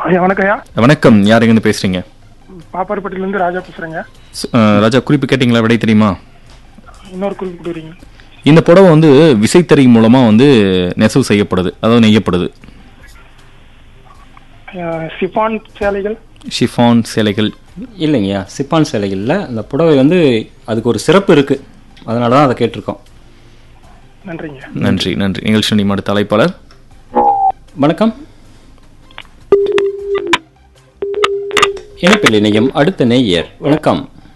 ஐயா வணக்கம் ஐயா வணக்கம் யார் எங்கேருந்து பேசுறீங்க பாப்பாரப்பட்டியிலேருந்து ராஜா பேசுகிறேங்க ஸ்- அஹ், ராஜா குறிப்பு கேட்டிங்களா விடை தெரியுமா இன்னொரு குறிப்பு கொடுக்குறீங்க இந்த புடவை வந்து விசைத்தறி மூலமா வந்து நெசவு செய்யப்படுது அதாவது நெய்யப்படுது ஐயா, சிஃபான் சேலைகள் ஷிஃபான் சேலைகள் இல்லைங்கய்யா சிப்பான் சேலைகளில் அந்த புடவை வந்து அதுக்கு ஒரு சிறப்பு இருக்குது அதனால தான் அதை கேட்டிருக்கோம் நன்றிங்க நன்றி நன்றி நிகழ்ச்சி நிமிட தலைப்பாளர் வணக்கம் இணைப்பில் இணையம் அடுத்த நேயர் வணக்கம்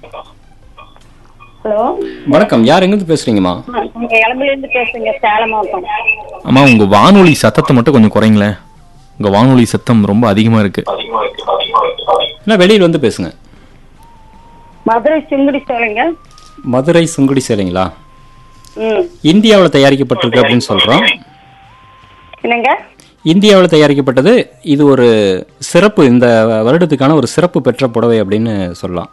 ஹலோ வணக்கம் யார் எங்கேருந்து பேசுறீங்கம்மா நீங்க இளம்பிலிருந்து பேசுங்க சேலம் மாவட்டம் அம்மா உங்க வானொலி சத்தத்தை மட்டும் கொஞ்சம் குறைங்களேன் உங்க வானொலி சத்தம் ரொம்ப அதிகமா இருக்கு இல்லை வெளியில் வந்து பேசுங்க மதுரை சிங்குடி சேலைங்க மதுரை சுங்குடி சேலைங்களா ம் இந்தியாவில் தயாரிக்கப்பட்டிருக்கு அப்படின்னு சொல்கிறோம் என்னங்க இந்தியாவில் தயாரிக்கப்பட்டது இது ஒரு சிறப்பு இந்த வருடத்துக்கான ஒரு சிறப்பு பெற்ற புடவை அப்படின்னு சொல்லலாம்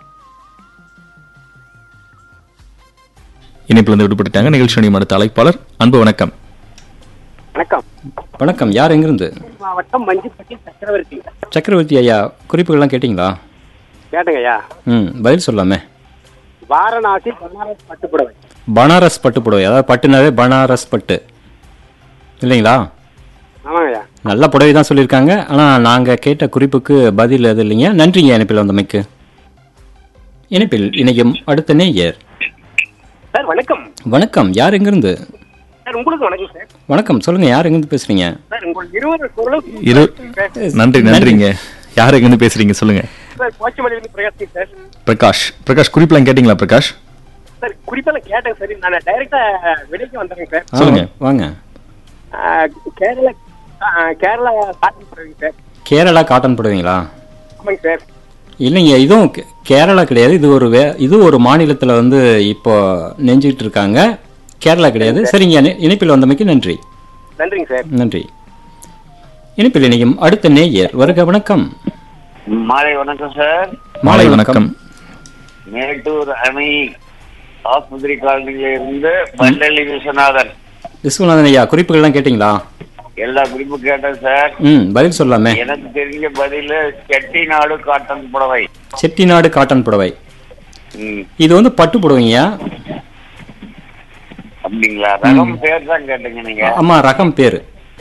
இணைப்புல இருந்து விடுபட்டுட்டாங்க நிகழ்ச்சி நிமிட தலைப்பாளர் அன்பு வணக்கம் வணக்கம் வணக்கம் யார் எங்கிருந்து மாவட்டம் மஞ்சுப்பட்டி சக்கரவர்த்தி சக்கரவர்த்தி ஐயா குறிப்புகள்லாம் கேட்டிங்களா கேட்டுங்க ஐயா ம் பதில் சொல்லாமே வாரணாசி பனாரஸ் பட்டுப்புடவை பனாரஸ் பட்டு புடவை அதாவது பட்டுனாவே பனாரஸ் பட்டு இல்லைங்களா ஆமாங்க ஐயா நல்ல புடவை தான் சொல்லியிருக்காங்க ஆனால் நாங்கள் கேட்ட குறிப்புக்கு பதில் எது இல்லைங்க நன்றிங்க இணைப்பில் வந்தமைக்கு இணைப்பில் இணையம் அடுத்த நேயர் சார் வணக்கம் வணக்கம் யார் எங்கிருந்து சார் உங்களுக்கு வணக்கம் சார் வணக்கம் சொல்லுங்க யார் எங்கிருந்து பேசுறீங்க சார் உங்கள் இருவர் குரலும் இரு நன்றி நன்றிங்க யார் எங்கேருந்து பேசுறீங்க சொல்லுங்க சார் போச்சமல்லியிலிருந்து பிரகாஷ் சார் பிரகாஷ் பிரகாஷ் குறிப்பெல்லாம் கேட்டிங்களா பிரகாஷ் சார் குறிப்பெல்லாம் கேட்டேன் சரி நான் டைரக்டா விடைக்கு வந்துடுறேன் சார் ஆ, சொல்லுங்க. வாங்க ஆ, கேரளா ஆ, கேரளா காட்டன் புடவைங்க சார் கேரளா காட்டன் புடவைங்களா ஆமாங்க சார் இல்லைங்க இதுவும் கே- கேரளா கிடையாது இது ஒரு வே இது ஒரு மாநிலத்தில் வந்து இப்போ நெஞ்சிட்டு இருக்காங்க கேரளா கிடையாது சரிங்க இணை- இணைப்பில் வந்தமைக்கு நன்றி நன்றிங்க சார் நன்றி இணைப்பில் இணையும் அடுத்த நேயர் வருக வணக்கம் மாலை வணக்கம் சார் மாலை வணக்கம் மேட்டூர் அணை ஆஸ்பத்திரி காலனியில இருந்து பண்டலி விஸ்வநாதன் விஸ்வநாதன் ஐயா குறிப்புகள்லாம் கேட்டிங்களா எல்லா குறிப்பும் கேட்டேன் சார் ம் பதில் சொல்லாமே எனக்கு தெரிஞ்ச பதிலு செட்டிநாடு காட்டன் புடவை செட்டிநாடு காட்டன் புடவை ம், இது வந்து பட்டு புடவைங்கய்யா அப்படிங்களா ரகம் பேர் தான் கேட்டீங்க நீங்க ஆமா ரகம் பேரு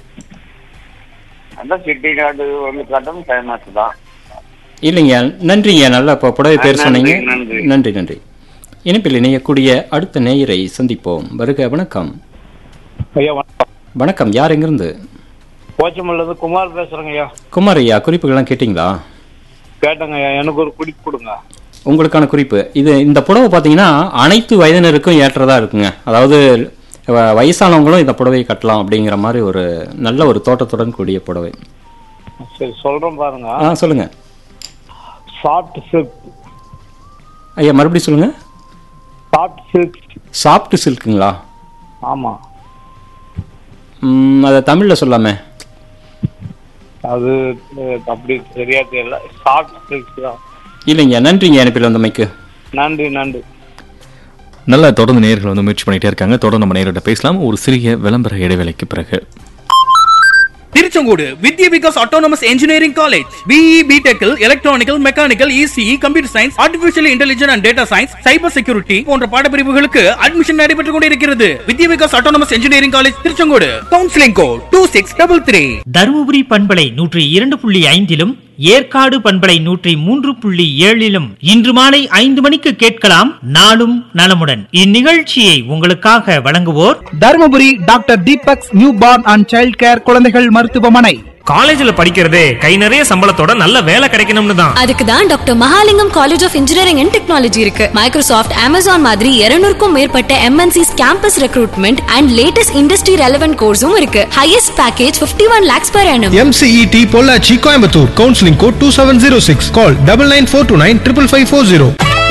அதான் செட்டிநாடு வந்து காட்டன் ஃபேமஸ் தான் இல்லைங்க நன்றிங்க நல்ல இப்போ புடவை பேர் நன்றி, சொன்னீங்க நன்றி. நன்றி நன்றி இணைப்பில் இணையக்கூடிய அடுத்த நேயரை சந்திப்போம் வருக வணக்கம் ஐயா வணக்கம் வணக்கம் யார் எங்கிருந்து போச்சமல்லிருந்து குமார் பேசுறேங்க ஐயா குமார் ஐயா குறிப்புகள்லாம் கேட்டிங்களா கேட்டேங்க ஐயா எனக்கு ஒரு குடிக்கு கொடுங்க உங்களுக்கான குறிப்பு இது இந்த புடவை பார்த்தீங்கன்னா அனைத்து வயதினருக்கும் ஏற்றதா இருக்குங்க அதாவது வ- வயசானவங்களும் இந்த புடவையை கட்டலாம் அப்படிங்கிற மாதிரி ஒரு நல்ல ஒரு தோட்டத்துடன் கூடிய புடவை சரி சொல்றேன் பாருங்க ஆ சொல்லுங்க சாஃப்ட் சில்க் ஐயா மறுபடியும் சொல்லுங்க சாஃப்ட் சில்க் சாஃப்ட் சில்க்குங்களா ஆமா ம், அதை தமிழில் சொல்லாமே அது அஹ், அப்படி சரியா தெரியல சாஃப்ட் சில்க் தான் இல்லைங்க நன்றிங்க அனுப்பில் வந்தமைக்கு நன்றி நன்றி நல்லா தொடர்ந்து நேயர்கள் வந்து முயற்சி பண்ணிட்டே இருக்காங்க தொடர்ந்து நம்ம நேரிட்ட பேசலாம் ஒரு சிறிய விளம்பர இடைவேளைக்கு பிறகு Tiruchengode Vidya Vikas autonomous engineering college BE பிடெக்கில் electronical mechanical ECE computer science artificial intelligence and data science cyber security போன்ற பாடப்பிரிவுகளுக்கு அட்மிஷன் நடைபெற்றுக் கொண்டிருக்கிறது Vidya Vikas autonomous engineering college Tiruchengode counselling code two six double three Dharmapuri பண்பலை நூற்றி இரண்டு புள்ளி ஐந்திலும் ஏற்காடு பண்பலை நூற்றி மூன்று புள்ளி ஏழிலும் இன்று மாலை ஐந்து மணிக்கு கேட்கலாம் நாளும் நலமுடன் இந்நிகழ்ச்சியை உங்களுக்காக வழங்குவோர் Dharmapuri doctor Deepak's new born and child care குழந்தைகள் மருத்துவமனை காலேஜ்ல படிக்கிறதே கை நிறைய சம்பளத்தோட நல்ல வேலை கிடைக்கணும்னு தான் அதுக்கு தான் doctor Mahalingam college of engineering and technology இருக்கு மைக்ரோசாஃப்ட் அமேசான் மாதிரி 200 க்கும் மேற்பட்ட MNCs campus recruitment and latest industry relevant கோர்ஸும் இருக்கு highest package 51 one lakhs per annum MCET Pollachi Coimbatore counselling code two seven zero six call double nine four two nine triple five four zero